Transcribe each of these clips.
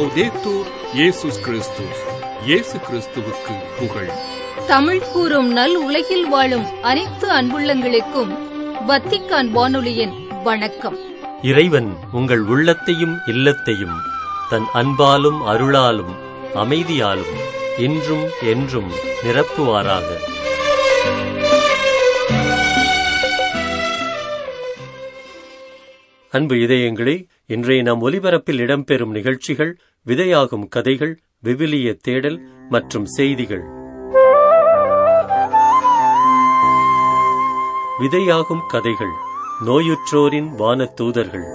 லவ்தேத்தூர் இயேசுஸ் கிறிஸ்துஸ் இயேசு கிறிஸ்துவுக்கு புகழ் தமிழ் கூறும் நல் உலகில் வாழும் அனைத்து அன்புள்ளங்களுக்கும் வத்திக்கான் வானொலியின் வணக்கம் இறைவன் உங்கள் உள்ளத்தையும் இல்லத்தையும் தன் அன்பாலும் அருளாலும் அமைதியாலும் இன்றும் என்றும் நிரப்புவாராக அன்பு இதயங்களே இன்றைய நம் ஒலிபரப்பில் இடம்பெறும் நிகழ்ச்சிகள் விதையாகும் கதைகள் விவிலிய தேடல் மற்றும் செய்திகள் விதையாகும் கதைகள் நோயுற்றோரின் வானதூதர்கள்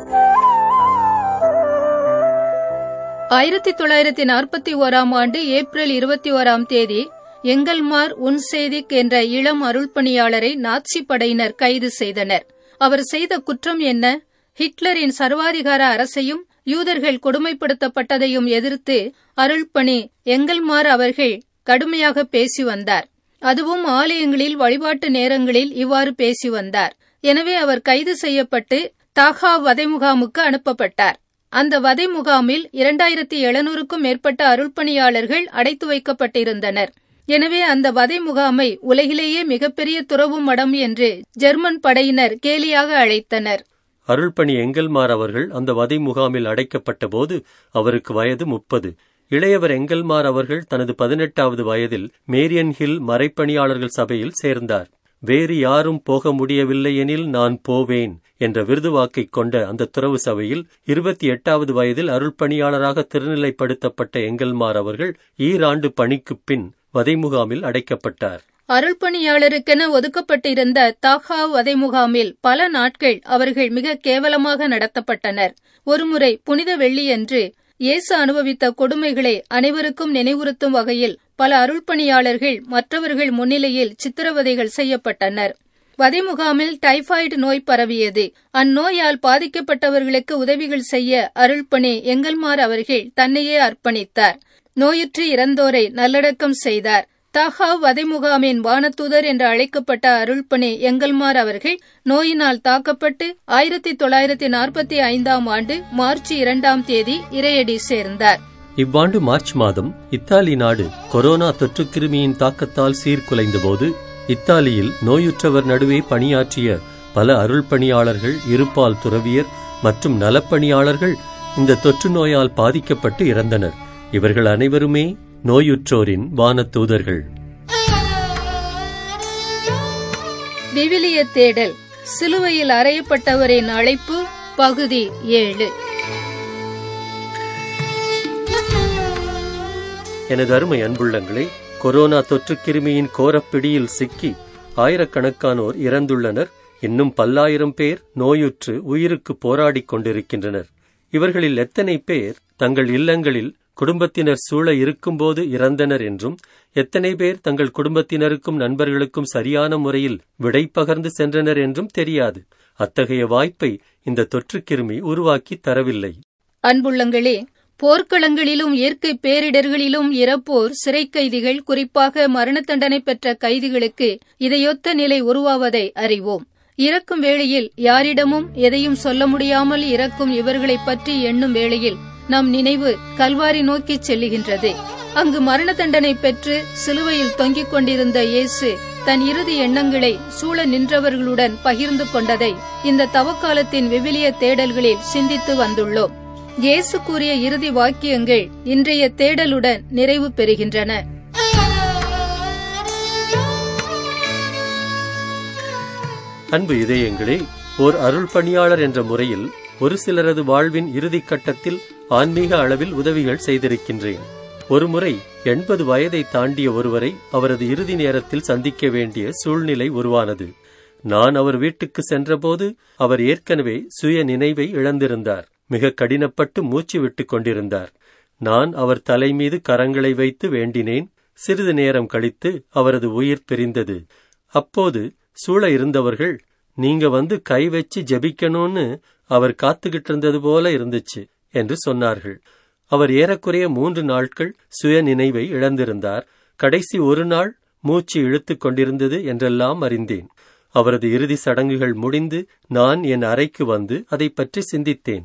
ஆயிரத்தி தொள்ளாயிரத்தி நாற்பத்தி ஓராம் ஆண்டு ஏப்ரல் இருபத்தி ஓராம் தேதி எங்கல்மார் உன்சேதிக் என்ற இளம் அருள்பணியாளரை நாட்சி படையினர் கைது செய்தனர் அவர் செய்த குற்றம் என்ன ஹிட்லரின் சர்வாதிகார அரசையும் யூதர்கள் கொடுமைப்படுத்தப்பட்டதையும் எதிர்த்து அருள்பணி எங்கல்மார் அவர்கள் கடுமையாக பேசி வந்தார் அதுவும் ஆலயங்களில் வழிபாட்டு நேரங்களில் இவ்வாறு பேசி வந்தார் எனவே அவர் கைது செய்யப்பட்டு தாகா வதை முகாமுக்கு அனுப்பப்பட்டார் அந்த வதை முகாமில் இரண்டாயிரத்தி எழுநூறுக்கும் மேற்பட்ட அருள்பணியாளர்கள் அடைத்து வைக்கப்பட்டிருந்தனர் எனவே அந்த வதை முகாமை உலகிலேயே மிகப்பெரிய துறவு மடம் என்று ஜெர்மன் படையினர் கேலியாக அழைத்தனர் அருள்பணி எங்கல்மார் அவர்கள் அந்த வதை முகாமில் அடைக்கப்பட்ட போது அவருக்கு வயது முப்பது இளையவர் எங்கல்மார் அவர்கள் தனது பதினெட்டாவது வயதில் மேரியன் ஹில் மறைப்பணியாளர்கள் சபையில் சேர்ந்தார் வேறு யாரும் போக முடியவில்லை எனில் நான் போவேன் என்ற விருதுவாக்கை கொண்ட அந்த துறவு சபையில் இருபத்தி எட்டாவது வயதில் அருள்பணியாளராக திருநிலைப்படுத்தப்பட்ட எங்கல்மார் அவர்கள் ஈராண்டு பணிக்குப் பின் வதை முகாமில் அடைக்கப்பட்டார் அருள்பணியாளருக்கென ஒதுக்கப்பட்டிருந்த தாகா வதை முகாமில் பல நாட்கள் அவர்கள் மிக கேவலமாக நடத்தப்பட்டனர் ஒருமுறை புனித வெள்ளியன்று இயேசு அனுபவித்த கொடுமைகளை அனைவருக்கும் நினைவுறுத்தும் வகையில் பல அருள்பணியாளர்கள் மற்றவர்கள் முன்னிலையில் சித்திரவதைகள் செய்யப்பட்டனர் வதை முகாமில் டைபாய்டு நோய் பரவியது அந்நோயால் பாதிக்கப்பட்டவர்களுக்கு உதவிகள் செய்ய அருள்பணி எங்கல்மார் அவர்கள் தன்னையே அர்ப்பணித்தார் நோயுற்று இறந்தோரை நல்லடக்கம் செய்தார் தாகா வதை முகாமின் வானதூதர் என்று அழைக்கப்பட்ட அருள்பணி எங்கல்மார் அவர்கள் நோயினால் தாக்கப்பட்டு ஆயிரத்தி தொள்ளாயிரத்தி நாற்பத்தி ஐந்தாம் ஆண்டு மார்ச் இரண்டாம் தேதி இறையடி சேர்ந்தார் இவ்வாண்டு மார்ச் மாதம் இத்தாலி நாடு கொரோனா தொற்று கிருமியின் தாக்கத்தால் சீர்குலைந்தபோது இத்தாலியில் நோயுற்றவர் நடுவே பணியாற்றிய பல அருள் பணியாளர்கள் இருப்பால் துறவியர் மற்றும் நலப்பணியாளர்கள் இந்த தொற்று நோயால் பாதிக்கப்பட்டு இறந்தனர் இவர்கள் அனைவருமே நோயுற்றோரின் வானதூதர்கள் விவிலிய தேடல் சிலுவையில் அறையப்பட்டவரின் அழைப்பு பகுதி ஏழு எனது அருமை அன்புள்ளங்களே கொரோனா தொற்று கிருமியின் கோரப்பிடியில் சிக்கி ஆயிரக்கணக்கானோர் இறந்துள்ளனர் இன்னும் பல்லாயிரம் பேர் நோயுற்று உயிருக்கு போராடிக் கொண்டிருக்கின்றனர் இவர்களில் எத்தனை பேர் தங்கள் இல்லங்களில் குடும்பத்தினர் சூழ இருக்கும்போது இறந்தனர் என்றும் எத்தனை பேர் தங்கள் குடும்பத்தினருக்கும் நண்பர்களுக்கும் சரியான முறையில் விடை பகர்ந்து சென்றனர் என்றும் தெரியாது அத்தகைய வாய்ப்பை இந்த தொற்றுக்கிருமி உருவாக்கி தரவில்லை அன்புள்ளங்களே போர்க்களங்களிலும் இயற்கை பேரிடர்களிலும் இறப்போர் சிறை கைதிகள் குறிப்பாக மரண தண்டனை பெற்ற கைதிகளுக்கு இதையொத்த நிலை உருவாவதை அறிவோம் இறக்கும் வேளையில் யாரிடமும் எதையும் சொல்ல முடியாமல் இறக்கும் இவர்களை பற்றி எண்ணும் வேளையில் நம் நினைவு கல்வாரி நோக்கி செல்லுகின்றது அங்கு மரண தண்டனை பெற்று சிலுவையில் தொங்கிக் கொண்டிருந்த இயேசு தன் இறுதி எண்ணங்களை சூழ நின்றவர்களுடன் பகிர்ந்து கொண்டதை இந்த தவக்காலத்தின் விவிலிய தேடல்களில் சிந்தித்து வந்துள்ளோம் இயேசு கூறிய இறுதி வாக்கியங்கள் இன்றைய தேடலுடன் நிறைவு பெறுகின்றன அன்பு இதயங்களே ஓர் அருள் பணியாளர் என்ற முறையில் ஒரு சிலரது வாழ்வின் இறுதிக் கட்டத்தில் ஆன்மீக அளவில் உதவிகள் செய்திருக்கின்றேன் ஒருமுறை எண்பது வயதை தாண்டிய ஒருவரை அவரது இறுதி நேரத்தில் சந்திக்க வேண்டிய சூழ்நிலை உருவானது நான் அவர் வீட்டுக்கு சென்றபோது அவர் ஏற்கனவே சுய நினைவை இழந்திருந்தார் மிக கடினப்பட்டு மூச்சு விட்டுக் கொண்டிருந்தார் நான் அவர் தலை மீது கரங்களை வைத்து வேண்டினேன் சிறிது நேரம் கழித்து அவரது உயிர் பிரிந்தது அப்போது சூழ இருந்தவர்கள் நீங்க வந்து கை வச்சு ஜெபிக்கணும்னு அவர் காத்துக்கிட்டு இருந்தது போல இருந்துச்சு என்று சொன்னார்கள் அவர் ஏறக்குறைய மூன்று நாட்கள் சுய நினைவை இழந்திருந்தார் கடைசி ஒரு நாள் மூச்சு இழுத்துக் கொண்டிருந்தது என்றெல்லாம் அறிந்தேன் அவரது இறுதி சடங்குகள் முடிந்து நான் என் அறைக்கு வந்து அதை பற்றி சிந்தித்தேன்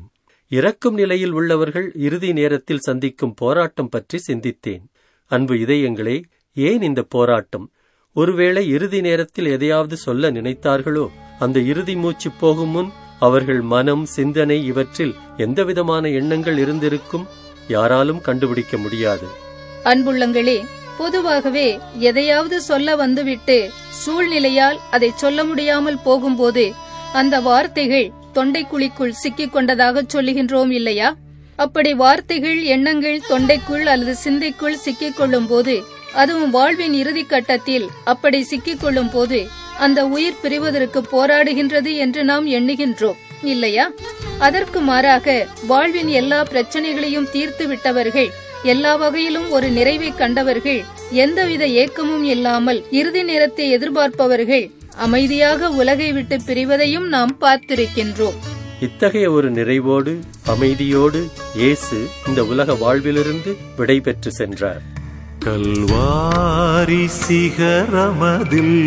இறக்கும் நிலையில் உள்ளவர்கள் இறுதி நேரத்தில் சந்திக்கும் போராட்டம் பற்றி சிந்தித்தேன் அன்பு இதயங்களே ஏன் இந்த போராட்டம் ஒருவேளை இறுதி நேரத்தில் எதையாவது சொல்ல நினைத்தார்களோ அந்த இறுதி மூச்சு போகும் முன் அவர்கள் மனம் சிந்தனை இவற்றில் எந்தவிதமான எண்ணங்கள் இருந்திருக்கும் யாராலும் கண்டுபிடிக்க முடியாது அன்புள்ளங்களே பொதுவாகவே எதையாவது சொல்ல வந்துவிட்டு சூழ்நிலையால் அதை சொல்ல முடியாமல் போகும்போது அந்த வார்த்தைகள் தொண்டைக்குழிக்குள் சிக்கிக் கொண்டதாக சொல்லுகின்றோம் இல்லையா அப்படி வார்த்தைகள் எண்ணங்கள் தொண்டைக்குள் அல்லது சிந்தைக்குள் சிக்கிக் கொள்ளும் போது அதுவும் வாழ்வின் இறுதி கட்டத்தில் அப்படி சிக்கிக் கொள்ளும் போது அந்த உயிர் பிரிவதற்கு போராடுகின்றது என்று நாம் எண்ணுகின்றோம் இல்லையா அதற்கு மாறாக வாழ்வின் எல்லா பிரச்சனைகளையும் தீர்த்து விட்டவர்கள் எல்லா வகையிலும் ஒரு நிறைவை கண்டவர்கள் எந்தவித ஏக்கமும் இல்லாமல் இறுதி நேரத்தை எதிர்பார்ப்பவர்கள் அமைதியாக உலகை விட்டு பிரிவதையும் நாம் பார்த்திருக்கின்றோம் இத்தகைய ஒரு நிறைவோடு அமைதியோடு இயேசு இந்த உலக வாழ்விலிருந்து விடை பெற்று சென்றார் கல்வாரி சிகரமதில்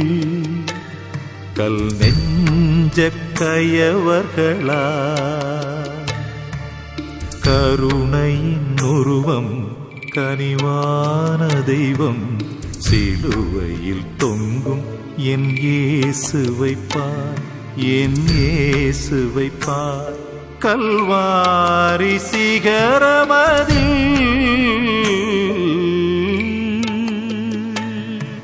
கல் நெஞ்ச கயவர்களா கருணையின் உருவம் கனிவான தெய்வம் சிலுவையில் தொங்கும் என் இயேசுவை பார் என் இயேசுவை பார் கல்வாரி சிகரமதில்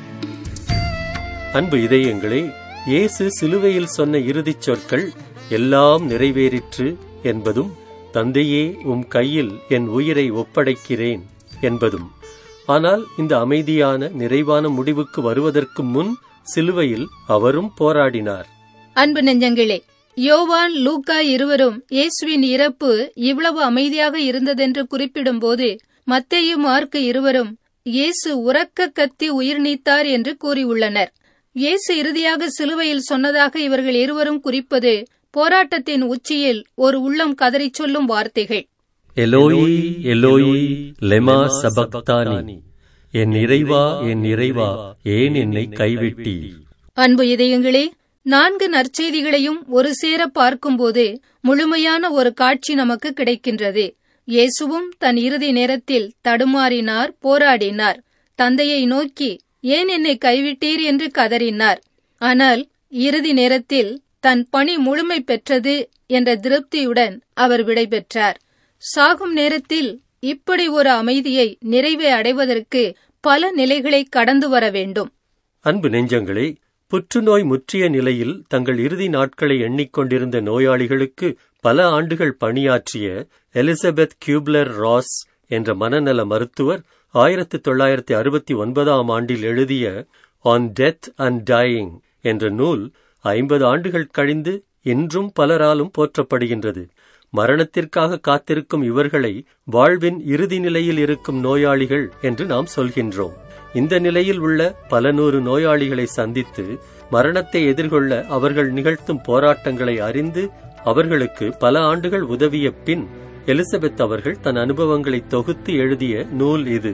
அன்பு இதயங்களே இயேசு சிலுவையில் சொன்ன இறுதிச் சொற்கள் எல்லாம் நிறைவேறிற்று என்பதும் தந்தையே உம் கையில் என் உயிரை ஒப்படைக்கிறேன் என்பதும் ஆனால் இந்த அமைதியான நிறைவான முடிவுக்கு வருவதற்கு முன் சிலுவையில் அவரும் போராடினார் அன்பு நெஞ்சங்களே யோவான் லூக்கா இருவரும் இயேசுவின் இறப்பு இவ்வளவு அமைதியாக இருந்ததென்று குறிப்பிடும்போது மத்தேயு மார்க்கு இருவரும் இயேசு உறக்க கத்தி உயிர் நீத்தார் என்று கூறியுள்ளனர் இயேசு இறுதியாக சிலுவையில் சொன்னதாக இவர்கள் இருவரும் குறிப்பது போராட்டத்தின் உச்சியில் ஒரு உள்ளம் கதறிச் சொல்லும் வார்த்தைகள் எலோயி எலோயி லெமா சபக்தானி என் இறைவா என் இறைவா ஏன் என்னை கைவிட்டீர் அன்பு இதயங்களே நான்கு நற்செய்திகளையும் ஒரு சேர பார்க்கும்போது முழுமையான ஒரு காட்சி நமக்கு கிடைக்கின்றது இயேசுவும் தன் இறுதி நேரத்தில் தடுமாறினார் போராடினார் தந்தையை நோக்கி ஏன் என்னை கைவிட்டீர் என்று கதறினார் ஆனால் இறுதி நேரத்தில் தன் பணி முழுமை பெற்றது என்ற திருப்தியுடன் அவர் விடைபெற்றார் சாகும் நேரத்தில் இப்படி ஒரு அமைதியை நிறைவை அடைவதற்கு பல நிலைகளை கடந்து வர வேண்டும் அன்பு நெஞ்சங்களே புற்றுநோய் முற்றிய நிலையில் தங்கள் இறுதி நாட்களை எண்ணிக்கொண்டிருந்த நோயாளிகளுக்கு பல ஆண்டுகள் பணியாற்றிய எலிசபெத் கியூப்லர் ராஸ் என்ற மனநல மருத்துவர் ஆயிரத்து தொள்ளாயிரத்தி அறுபத்தி ஒன்பதாம் ஆண்டில் எழுதிய ஆன் டெத் அண்ட் டயிங் என்ற நூல் ஐம்பது ஆண்டுகள் கழிந்து இன்றும் பலராலும் போற்றப்படுகின்றது மரணத்திற்காக காத்திருக்கும் இவர்களை வாழ்வின் இறுதி நிலையில் இருக்கும் நோயாளிகள் என்று நாம் சொல்கின்றோம் இந்த நிலையில் உள்ள பல நூறு நோயாளிகளை சந்தித்து மரணத்தை எதிர்கொள்ள அவர்கள் நிகழ்த்தும் போராட்டங்களை அறிந்து அவர்களுக்கு பல ஆண்டுகள் உதவிய பின் எலிசபெத் அவர்கள் தன் அனுபவங்களை தொகுத்து எழுதிய நூல் இது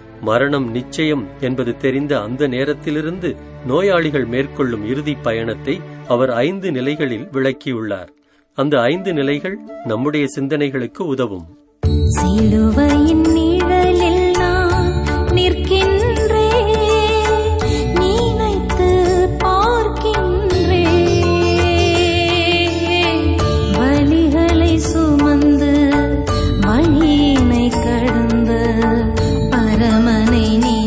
மரணம் நிச்சயம் என்பது தெரிந்த அந்த நேரத்திலிருந்து நோயாளிகள் மேற்கொள்ளும் இறுதி பயணத்தை அவர் ஐந்து நிலைகளில் விளக்கியுள்ளார் அந்த ஐந்து நிலைகள் நம்முடைய சிந்தனைகளுக்கு உதவும் சிலுவையின் நிழலில் நான் நிற்கின்றேன் நினைத்து பார்க்கின்றேன் வலிகளை சுமந்து வழியினை கடந்து பரமனை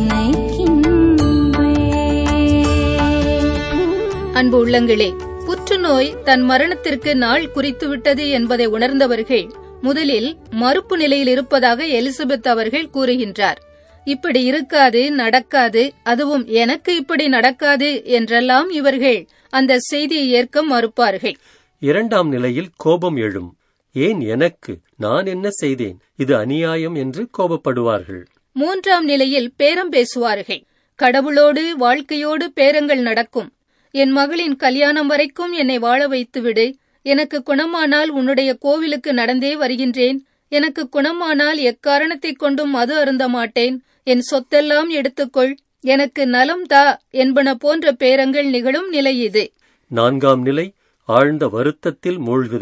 நினைக்கின்றேன் அன்பு உள்ளங்களே புற்றுநோய் தன் மரணத்திற்கு நாள் குறித்துவிட்டது என்பதை உணர்ந்தவர்கள் முதலில் மறுப்பு நிலையில் இருப்பதாக எலிசபெத் அவர்கள் கூறுகின்றார் இப்படி இருக்காது நடக்காது அதுவும் எனக்கு இப்படி நடக்காது என்றெல்லாம் இவர்கள் அந்த செய்தியை ஏற்க மறுப்பார்கள் இரண்டாம் நிலையில் கோபம் எழும் ஏன் எனக்கு நான் என்ன செய்தேன் இது அநியாயம் என்று கோபப்படுவார்கள் மூன்றாம் நிலையில் பேரம் பேசுவார்கள் கடவுளோடு வாழ்க்கையோடு பேரங்கள் நடக்கும் என் மகளின் கல்யாணம் வரைக்கும் என்னை வாழ வைத்துவிடு எனக்கு குணமானால் உன்னுடைய கோவிலுக்கு நடந்தே வருகின்றேன் எனக்கு குணமானால் எக்காரணத்தைக் கொண்டும் மது அருந்த மாட்டேன் என் சொத்தெல்லாம் எடுத்துக்கொள் எனக்கு நலம் தா என்பன போன்ற பேரங்கள் நிகழும் நிலை இது நான்காம் நிலை ஆழ்ந்த வருத்தத்தில் மூழ்குதல்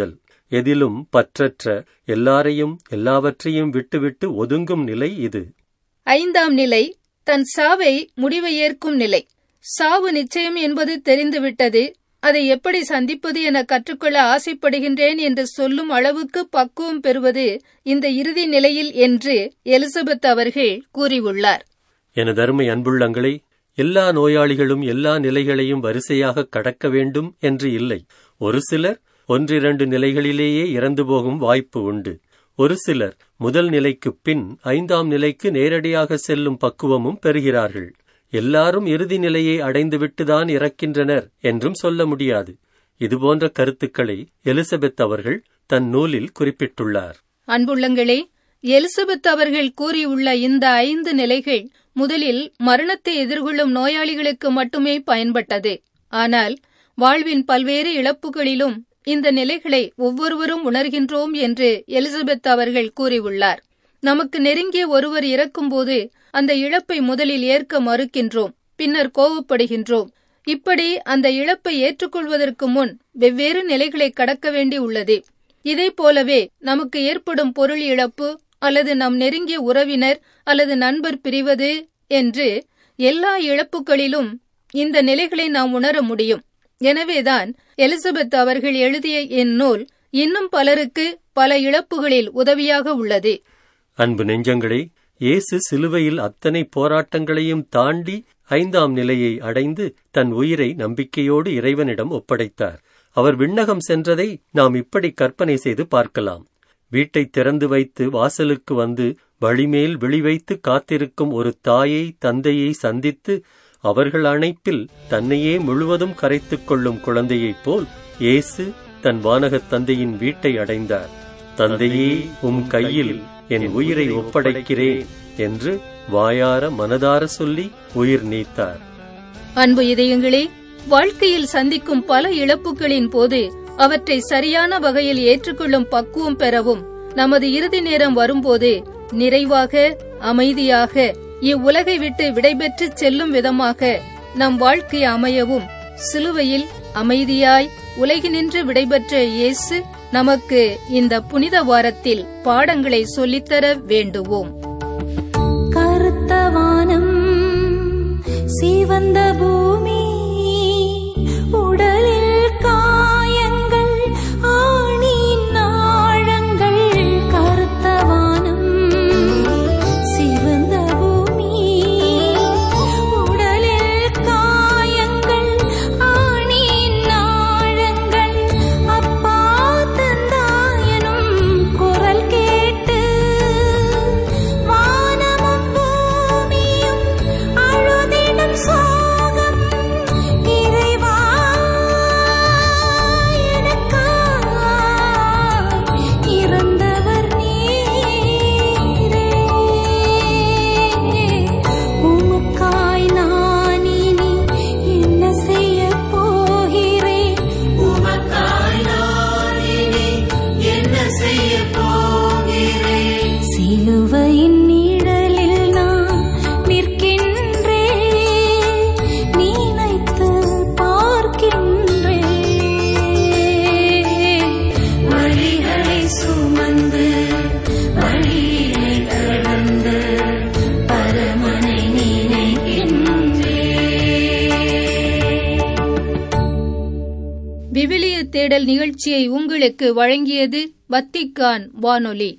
எதிலும் பற்றற்ற எல்லாரையும் எல்லாவற்றையும் விட்டுவிட்டு ஒதுங்கும் நிலை இது ஐந்தாம் நிலை தன் சாவை முடிவை ஏற்கும் நிலை சாவு நிச்சயம் என்பது தெரிந்துவிட்டது அதை எப்படி சந்திப்பது என கற்றுக்கொள்ள ஆசைப்படுகின்றேன் என்று சொல்லும் அளவுக்கு பக்குவம் பெறுவது இந்த இறுதி நிலையில் என்று எலிசபெத் அவர்கள் கூறியுள்ளார் எனது அருமை அன்புள்ளங்களே எல்லா நோயாளிகளும் எல்லா நிலைகளையும் வரிசையாக கடக்க வேண்டும் என்று இல்லை ஒரு சிலர் ஒன்றிரண்டு நிலைகளிலேயே இறந்து போகும் வாய்ப்பு உண்டு ஒரு சிலர் முதல் நிலைக்குப் பின் ஐந்தாம் நிலைக்கு நேரடியாக செல்லும் பக்குவமும் பெறுகிறார்கள் எல்லாரும் இறுதி நிலையை அடைந்துவிட்டுதான் இறக்கின்றனர் என்றும் சொல்ல முடியாது இதுபோன்ற கருத்துக்களை எலிசபெத் அவர்கள் தன் நூலில் குறிப்பிட்டுள்ளார் அன்புள்ளங்களே எலிசபெத் அவர்கள் கூறியுள்ள இந்த ஐந்து நிலைகள் முதலில் மரணத்தை எதிர்கொள்ளும் நோயாளிகளுக்கு மட்டுமே பயன்பட்டது ஆனால் வாழ்வின் பல்வேறு இழப்புகளிலும் இந்த நிலைகளை ஒவ்வொருவரும் உணர்கின்றோம் என்று எலிசபெத் அவர்கள் கூறியுள்ளார் நமக்கு நெருங்கிய ஒருவர் இறக்கும்போது அந்த இழப்பை முதலில் ஏற்க மறுக்கின்றோம் பின்னர் கோவப்படுகின்றோம் இப்படி அந்த இழப்பை ஏற்றுக்கொள்வதற்கு முன் வெவ்வேறு நிலைகளை கடக்க வேண்டி உள்ளது இதைப் போலவே நமக்கு ஏற்படும் பொருள் இழப்பு அல்லது நம் நெருங்கிய உறவினர் அல்லது நண்பர் பிரிவது என்று எல்லா இழப்புகளிலும் இந்த நிலைகளை நாம் உணர முடியும் எனவேதான் எலிசபெத் அவர்கள் எழுதிய இந்நூல் இன்னும் பலருக்கு பல இழப்புகளில் உதவியாக உள்ளது அன்பு நெஞ்சங்களே இயேசு சிலுவையில் அத்தனை போராட்டங்களையும் தாண்டி ஐந்தாம் நிலையை அடைந்து தன் உயிரை நம்பிக்கையோடு இறைவனிடம் ஒப்படைத்தார் அவர் விண்ணகம் சென்றதை நாம் இப்படி கற்பனை செய்து பார்க்கலாம் வீட்டை திறந்து வைத்து வாசலுக்கு வந்து வழிமேல் விழிவைத்து காத்திருக்கும் ஒரு தாயை தந்தையை சந்தித்து அவர்கள் அணைப்பில் தன்னையே முழுவதும் கரைத்துக் கொள்ளும் குழந்தையைப் போல் இயேசு தன் வானகத் தந்தையின் வீட்டை அடைந்தார் தந்தையே உம் கையில் என் உயிரை ஒப்படைக்கிறேன் என்று வாயார மனதார சொல்லி உயிர் நீத்தார் அன்பு இதயங்களே வாழ்க்கையில் சந்திக்கும் பல இழப்புகளின் போது அவற்றை சரியான வகையில் ஏற்றுக்கொள்ளும் பக்குவம் பெறவும் நமது இறுதி நேரம் வரும்போது நிறைவாக அமைதியாக இவ்வுலகை விட்டு விடைபெற்று செல்லும் விதமாக நம் வாழ்க்கை அமையவும் சிலுவையில் அமைதியாய் உலகினின்று விடைபெற்ற இயேசு நமக்கு இந்த புனித வாரத்தில் பாடங்களை சொல்லித்தர வேண்டுவோம் கருத்த வானம் சிவந்த பூமி உடலில் காயங்கள் ஆணியின் ஆழங்கள் கருத்த வானம் சிவந்த பூமி உடலில் காயங்கள் ஆணியின் ஆழங்கள் அப்பா தந்தாயனும் குரல் கேட்டு வானமும் பூமியும் அழுதிடும் சோகம் இறைவா எனக்காய் இறந்தவர் நீரே உமக்காய் நான் இனி என்ன செய்ய போகிறேன் உமக்காய் நான் இனி என்ன செய்ய போகிறேன் சிலுவையின் நிழலில் நான் நிற்கின்றேன் நினைத்து பார்க்கின்றேன் வழிகளை சுமந்து வழியினை கடந்து பரமனை நினைக்கின்றேன் விவிலிய தேடல் நிகழ்ச்சியை உங்களுக்கு வழங்கியது வத்திக்கான் வானொலி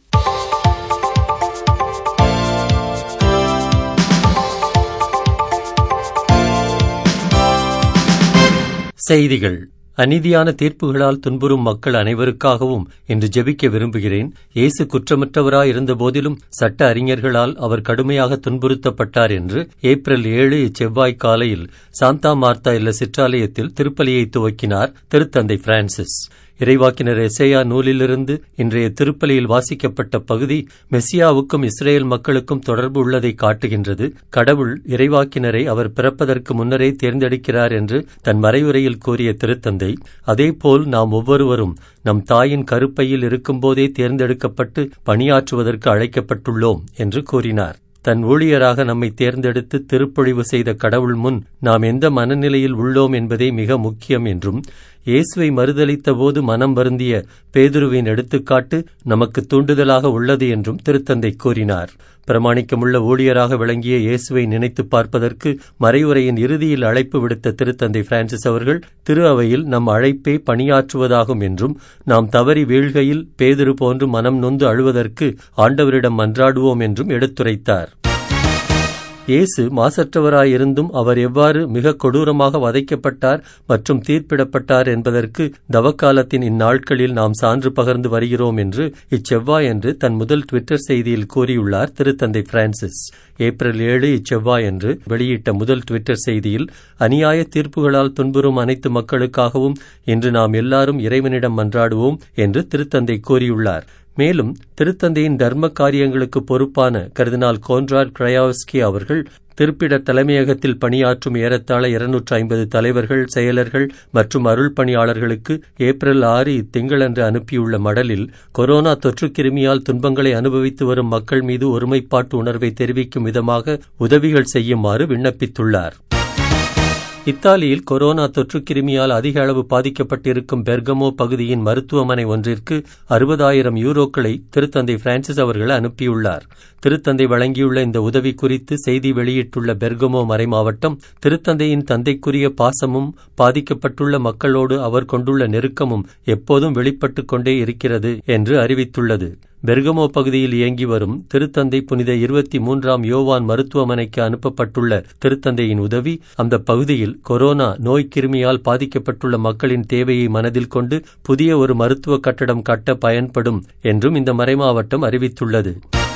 செய்திகள் அநீதியான தீர்ப்புகளால் துன்புறும் மக்கள் அனைவருக்காகவும் இன்று ஜெபிக்க விரும்புகிறேன் இயேசு குற்றமற்றவராய் இருந்தபோதிலும் சட்ட அறிஞர்களால் அவர் கடுமையாக துன்புறுத்தப்பட்டார் என்று ஏப்ரல் ஏழு இச்செவ்வாய் காலையில் சாந்தா மார்த்தா இல்ல சிற்றாலயத்தில் திருப்பலியை துவக்கினார் திருத்தந்தை பிரான்சிஸ் இறைவாக்கினர் எசேயா நூலிலிருந்து இன்றைய திருப்பலியில் வாசிக்கப்பட்ட பகுதி மெஸ்ஸியாவுக்கும் இஸ்ரேல் மக்களுக்கும் தொடர்பு உள்ளதை காட்டுகின்றது கடவுள் இறைவாக்கினரை அவர் பிறப்பதற்கு முன்னரே தேர்ந்தெடுக்கிறார் என்று தன் மறைவுரையில் கூறிய திருத்தந்தை அதேபோல் நாம் ஒவ்வொருவரும் நம் தாயின் கருப்பையில் இருக்கும்போதே தேர்ந்தெடுக்கப்பட்டு பணியாற்றுவதற்கு அழைக்கப்பட்டுள்ளோம் என்று கூறினார் தன் ஊழியராக நம்மை தேர்ந்தெடுத்து திருப்பொழிவு செய்த கடவுள் முன் நாம் எந்த மனநிலையில் உள்ளோம் என்பதே மிக முக்கியம் என்றும் இயேசுவை மறுதலித்த போது மனம் வருந்திய பேதுருவின் எடுத்துக்காட்டு நமக்கு தூண்டுதலாக உள்ளது என்றும் திருத்தந்தை கூறினார் பிரமாணிக்கமுள்ள ஊழியராக விளங்கிய இயேசுவை நினைத்து பார்ப்பதற்கு மறைவுரையின் இறுதியில் அழைப்பு விடுத்த திருத்தந்தை பிரான்சிஸ் அவர்கள் திரு அவையில் நம் அழைப்பே பணியாற்றுவதாகும் என்றும் நாம் தவறி வீழ்கையில் பேதுரு போன்று மனம் நொந்து அழுவதற்கு ஆண்டவரிடம் மன்றாடுவோம் என்றும் எடுத்துரைத்தார் இயேசு மாசற்றவராயிருந்தும் அவர் எவ்வாறு மிக கொடூரமாக வதைக்கப்பட்டார் மற்றும் தீர்ப்பிடப்பட்டார் என்பதற்கு தவக்காலத்தின் இந்நாட்களில் நாம் சான்று பகர்ந்து வருகிறோம் என்று இச்செவ்வாயன்று தன் முதல் ட்விட்டர் செய்தியில் கூறியுள்ளார் திருத்தந்தை பிரான்சிஸ் ஏப்ரல் ஏழு இச்செவ்வாயன்று வெளியிட்ட முதல் ட்விட்டர் செய்தியில் அநியாய தீர்ப்புகளால் துன்புறும் அனைத்து மக்களுக்காகவும் இன்று நாம் எல்லாரும் இறைவனிடம் மன்றாடுவோம் என்று திருத்தந்தை கூறியுள்ளார் மேலும் திருத்தந்தையின் தர்ம காரியங்களுக்கு பொறுப்பான கர்தினால் கோன்ராட் கிரயாவஸ்கி அவர்கள் திருப்பிட தலைமையகத்தில் பணியாற்றும் ஏறத்தாழ இருநூற்று ஐம்பது தலைவர்கள் செயலர்கள் மற்றும் அருள் பணியாளர்களுக்கு ஏப்ரல் ஆறு இத்திங்களன்று அனுப்பியுள்ள மடலில் கொரோனா தொற்றுக் கிருமியால் துன்பங்களை அனுபவித்து வரும் மக்கள் மீது ஒருமைப்பாட்டு உணர்வை தெரிவிக்கும் விதமாக உதவிகள் செய்யுமாறு விண்ணப்பித்துள்ளார் இத்தாலியில் கொரோனா தொற்றுக் கிருமியால் அதிக அளவு பாதிக்கப்பட்டிருக்கும் பெர்கமோ பகுதியின் மருத்துவமனை ஒன்றிற்கு அறுபதாயிரம் யூரோக்களை திருத்தந்தை பிரான்சிஸ் அவர்கள் அனுப்பியுள்ளார் திருத்தந்தை வழங்கியுள்ள இந்த உதவி குறித்து செய்தி வெளியிட்டுள்ள பெர்கமோ மறைமாவட்டம் திருத்தந்தையின் தந்தைக்குரிய பாசமும் பாதிக்கப்பட்டுள்ள மக்களோடு அவர் கொண்டுள்ள நெருக்கமும் எப்போதும் வெளிப்பட்டுக் கொண்டே இருக்கிறது என்று அறிவித்துள்ளது பெர்கமோ பகுதியில் இயங்கி வரும் திருத்தந்தை புனித இருபத்தி மூன்றாம் யோவான் மருத்துவமனைக்கு அனுப்பப்பட்டுள்ள திருத்தந்தையின் உதவி அந்த பகுதியில் கொரோனா நோய் கிருமியால் பாதிக்கப்பட்டுள்ள மக்களின் தேவையை மனதில் கொண்டு புதிய ஒரு மருத்துவ கட்டடம் கட்ட பயன்படும் என்றும் இந்த மறைமாவட்டம் அறிவித்துள்ளது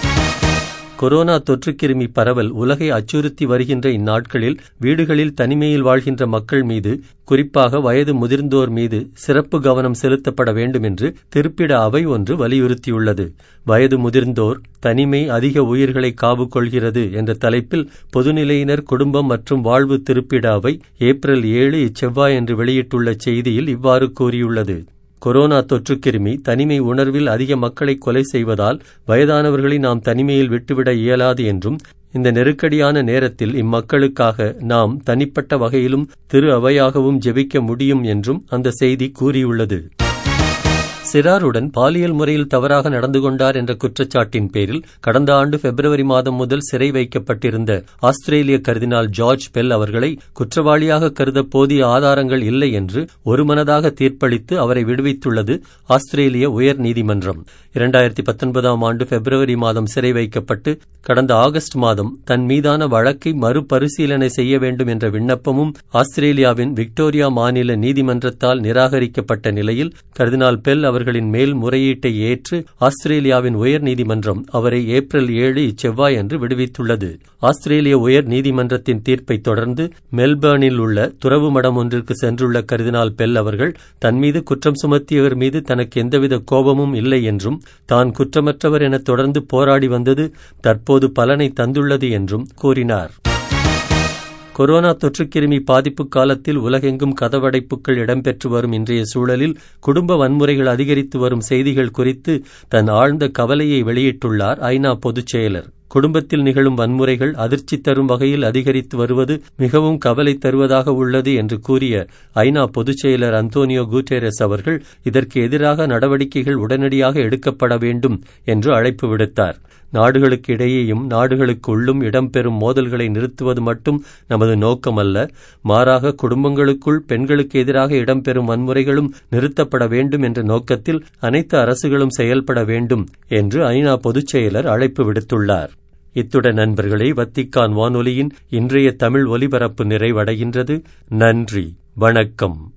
கொரோனா தொற்றுக்கிருமி பரவல் உலகை அச்சுறுத்தி வருகின்ற இந்நாட்களில் வீடுகளில் தனிமையில் வாழ்கின்ற மக்கள் மீது குறிப்பாக வயது முதிர்ந்தோர் மீது சிறப்பு கவனம் செலுத்தப்பட வேண்டும் என்று திருப்பிட அவை ஒன்று வலியுறுத்தியுள்ளது வயது முதிர்ந்தோர் தனிமை அதிக உயிர்களை காவு கொள்கிறது என்ற தலைப்பில் பொதுநிலையினர் குடும்பம் மற்றும் வாழ்வு திருப்பிட அவை ஏப்ரல் ஏழு இச்செவ்வாயன்று வெளியிட்டுள்ள செய்தியில் இவ்வாறு கூறியுள்ளது கொரோனா தொற்றுக்கிருமி தனிமை உணர்வில் அதிக மக்களை கொலை செய்வதால் வயதானவர்களை நாம் தனிமையில் விட்டுவிட இயலாது என்றும் இந்த நெருக்கடியான நேரத்தில் இம்மக்களுக்காக நாம் தனிப்பட்ட வகையிலும் திரு அவையாகவும் ஜெபிக்க முடியும் என்றும் அந்த செய்தி கூறியுள்ளது சிறாருடன் பாலியல் முறையில் தவறாக நடந்து கொண்டார் என்ற குற்றச்சாட்டின் பேரில் கடந்த ஆண்டு பிப்ரவரி மாதம் முதல் சிறை வைக்கப்பட்டிருந்த ஆஸ்திரேலிய கர்தினால் ஜார்ஜ் பெல் அவர்களை குற்றவாளியாக கருத போதிய ஆதாரங்கள் இல்லை என்று ஒருமனதாக தீர்ப்பளித்து அவரை விடுவித்துள்ளது ஆஸ்திரேலிய உயர் நீதிமன்றம் இரண்டாயிரத்தி பத்தொன்பதாம் ஆண்டு பிப்ரவரி மாதம் சிறை வைக்கப்பட்டு கடந்த ஆகஸ்ட் மாதம் தன் மீதான வழக்கை மறுபரிசீலனை செய்ய வேண்டும் என்ற விண்ணப்பமும் ஆஸ்திரேலியாவின் விக்டோரியா மாநில நீதிமன்றத்தால் நிராகரிக்கப்பட்ட நிலையில் கர்தினால் பெல் அவர்களின் மேல் முறையீட்டை ஏற்று ஆஸ்திரேலியாவின் உயர் நீதிமன்றம் அவரை ஏப்ரல் ஏழு இச்செவ்வாய் அன்று விடுவித்துள்ளது ஆஸ்திரேலிய உயர் நீதிமன்றத்தின் தீர்ப்பை தொடர்ந்து மெல்பர்னில் உள்ள துறவு மடம் ஒன்றிற்கு சென்றுள்ள கர்தினால் பெல் அவர்கள் தன் மீது குற்றம் சுமத்தியவர் மீது தனக்கு எந்தவித கோபமும் இல்லை என்றும் தான் குற்றமற்றவர் என தொடர்ந்து போராடி வந்தது தற்போது பலனை தந்துள்ளது என்றும் கூறினார் கொரோனா தொற்றுக்கிருமி பாதிப்பு காலத்தில் உலகெங்கும் கதவடைப்புகள் இடம்பெற்று வரும் இன்றைய சூழலில் குடும்ப வன்முறைகள் அதிகரித்து வரும் செய்திகள் குறித்து தன் ஆழ்ந்த கவலையை வெளியிட்டுள்ளார் ஐநா பொதுச் செயலர் குடும்பத்தில் நிகழும் வன்முறைகள் அதிர்ச்சி தரும் வகையில் அதிகரித்து வருவது மிகவும் கவலை தருவதாக உள்ளது என்று கூறிய ஐநா பொதுச் செயலர் அந்தோனியோ குட்டேரஸ் அவர்கள் இதற்கு எதிராக நடவடிக்கைகள் உடனடியாக எடுக்கப்பட வேண்டும் என்று அழைப்பு விடுத்தார் நாடுகளுக்கு இடையேயும் நாடுகளுக்கு உள்ளும் இடம்பெறும் மோதல்களை நிறுத்துவது மட்டும் நமது நோக்கமல்ல மாறாக குடும்பங்களுக்குள் பெண்களுக்கு எதிராக இடம்பெறும் வன்முறைகளும் நிறுத்தப்பட வேண்டும் என்ற நோக்கத்தில் அனைத்து அரசுகளும் செயல்பட வேண்டும் என்று ஐநா பொதுச் செயலர் அழைப்பு விடுத்துள்ளார் இத்துடன் நண்பர்களே வத்திக்கான் வானொலியின் இன்றைய தமிழ் ஒலிபரப்பு நிறைவடைகின்றது நன்றி வணக்கம்